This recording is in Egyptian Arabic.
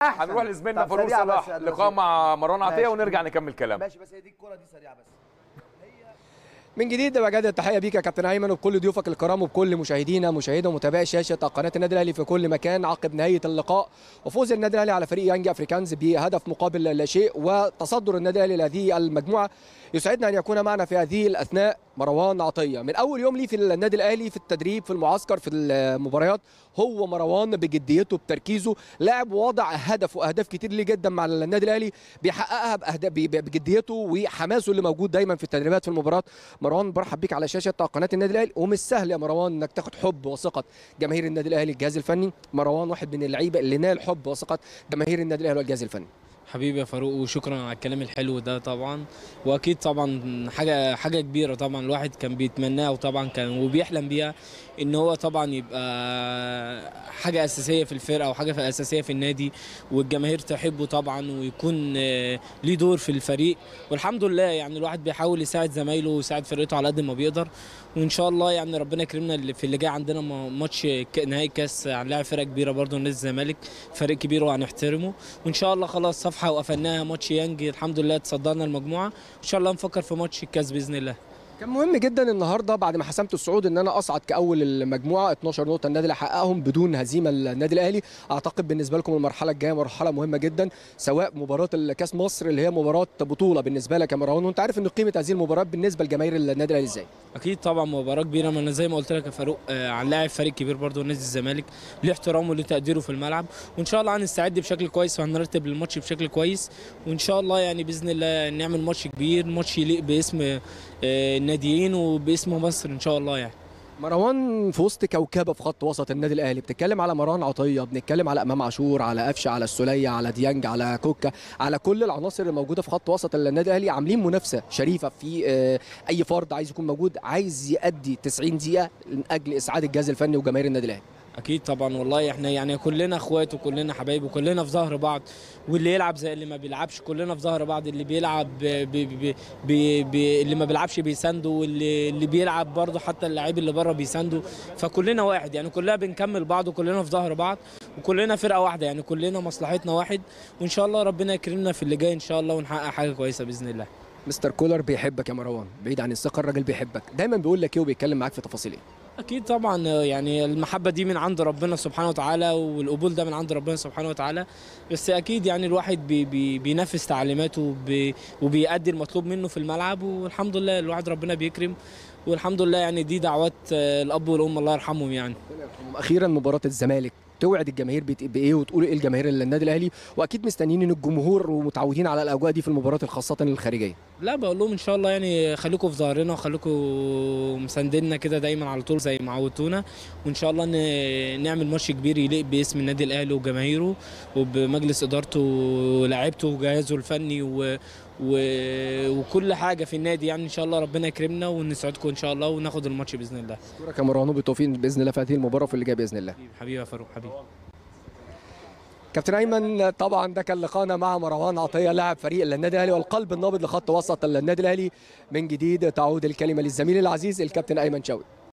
احسن هنروح لزميلنا طب فاروق سريعة صلاح بس يا لقاء أستاذ. مع مروان عطيه ماشي. ونرجع نكمل كلام ماشي بس هي دي الكره دي سريعه بس من جديد بجد التحيه بيك يا كابتن ايمن وبكل ضيوفك الكرام وبكل مشاهدينا مشاهدة ومتابعي شاشه قناه النادي الاهلي في كل مكان عقب نهايه اللقاء وفوز النادي الاهلي على فريق يانج افريكانز بهدف مقابل لا شيء وتصدر النادي الاهلي لهذه المجموعه يسعدنا ان يكون معنا في هذه الاثناء مروان عطيه من اول يوم ليه في النادي الاهلي في التدريب في المعسكر في المباريات هو مروان بجديته بتركيزه لاعب واضع هدف واهداف كتير ليه جدا مع النادي الاهلي بيحققها باهداف بجديته وحماسه اللي موجود دايما في التدريبات في المباريات مروان برحب بيك على شاشه قناه النادي الاهلي ومش سهل يا مروان انك تاخد حب وثقه جماهير النادي الاهلي الجهاز الفني مروان واحد من اللعيبه اللي نال حب وثقه جماهير النادي الاهلي والجهاز الفني حبيبي يا فاروق وشكرا على الكلام الحلو ده طبعا واكيد طبعا حاجه حاجه كبيره طبعا الواحد كان بيتمناها وطبعا كان وبيحلم بيها ان هو طبعا يبقى حاجه اساسيه في الفرقه وحاجه اساسيه في النادي والجماهير تحبه طبعا ويكون آه، ليه دور في الفريق والحمد لله يعني الواحد بيحاول يساعد زمايله ويساعد فرقته على قد ما بيقدر وان شاء الله يعني ربنا يكرمنا اللي في اللي جاي عندنا م- ماتش ك- نهائي كاس هنلاعب فرقه كبيره برضه نادي الزمالك فريق كبير وهنحترمه وان شاء الله خلاص صفحه وقفلناها ماتش يانج الحمد لله تصدرنا المجموعه ان شاء الله نفكر في ماتش الكاس باذن الله كان مهم جدا النهارده بعد ما حسمت الصعود ان انا اصعد كاول المجموعه 12 نقطه النادي اللي حققهم بدون هزيمه النادي الاهلي اعتقد بالنسبه لكم المرحله الجايه مرحله مهمه جدا سواء مباراه الكاس مصر اللي هي مباراه بطوله بالنسبه لك يا مروان وانت عارف ان قيمه هذه المباراه بالنسبه لجماهير النادي الاهلي ازاي اكيد طبعا مباراه كبيره ما انا زي ما قلت لك يا فاروق آه، هنلاعب فريق كبير برضه نادي الزمالك ليه احترامه وليه تقديره في الملعب وان شاء الله هنستعد بشكل كويس وهنرتب الماتش بشكل كويس وان شاء الله يعني باذن الله نعمل ماتش كبير ماتش يليق باسم آه، الناديين وباسم مصر ان شاء الله يعني مروان في وسط كوكبه في خط وسط النادي الاهلي بتتكلم على مروان عطيه بنتكلم على امام عاشور على قفشه على السوليه على ديانج على كوكا على كل العناصر اللي موجوده في خط وسط النادي الاهلي عاملين منافسه شريفه في آه، اي فرد عايز يكون موجود عايز يأدي 90 دقيقه من اجل اسعاد الجهاز الفني وجماهير النادي الاهلي اكيد طبعا والله احنا يعني كلنا اخوات وكلنا حبايب وكلنا في ظهر بعض واللي يلعب زي اللي ما بيلعبش كلنا في ظهر بعض اللي بيلعب ب ب ب ب اللي ما بيلعبش بيسانده واللي اللي بيلعب برضه حتى اللعيب اللي بره بيسانده فكلنا واحد يعني كلنا بنكمل بعض وكلنا في ظهر بعض وكلنا فرقه واحده يعني كلنا مصلحتنا واحد وان شاء الله ربنا يكرمنا في اللي جاي ان شاء الله ونحقق حاجه كويسه باذن الله مستر كولر بيحبك يا مروان بعيد عن الثقه الراجل بيحبك دايما بيقول لك ايه وبيتكلم معاك في تفاصيل ايه اكيد طبعا يعني المحبه دي من عند ربنا سبحانه وتعالى والقبول ده من عند ربنا سبحانه وتعالى بس اكيد يعني الواحد بي بي بينفذ تعليماته وبي وبيأدي المطلوب منه في الملعب والحمد لله الواحد ربنا بيكرم والحمد لله يعني دي دعوات آه، الاب والام الله يرحمهم يعني اخيرا مباراه الزمالك توعد الجماهير بت- بايه وتقول ايه الجماهير النادي الاهلي واكيد مستنيين ان الجمهور ومتعودين على الاجواء دي في المباريات الخاصه الخارجيه لا بقول لهم ان شاء الله يعني خليكم في ظهرنا وخليكم مسانديننا كده دايما على طول زي ما عودتونا وان شاء الله ن- نعمل ماتش كبير يليق باسم النادي الاهلي وجماهيره وبمجلس ادارته ولاعيبته وجهازه الفني و... و... وكل حاجه في النادي يعني ان شاء الله ربنا يكرمنا ونسعدكم ان شاء الله وناخد الماتش باذن الله اشكرك يا مروان وبالتوفيق باذن الله في هذه المباراه وفي اللي جاي باذن الله حبيبي حبيبي يا فاروق حبيبي كابتن ايمن طبعا ده كان لقاءنا مع مروان عطيه لاعب فريق النادي الاهلي والقلب النابض لخط وسط النادي الاهلي من جديد تعود الكلمه للزميل العزيز الكابتن ايمن شوقي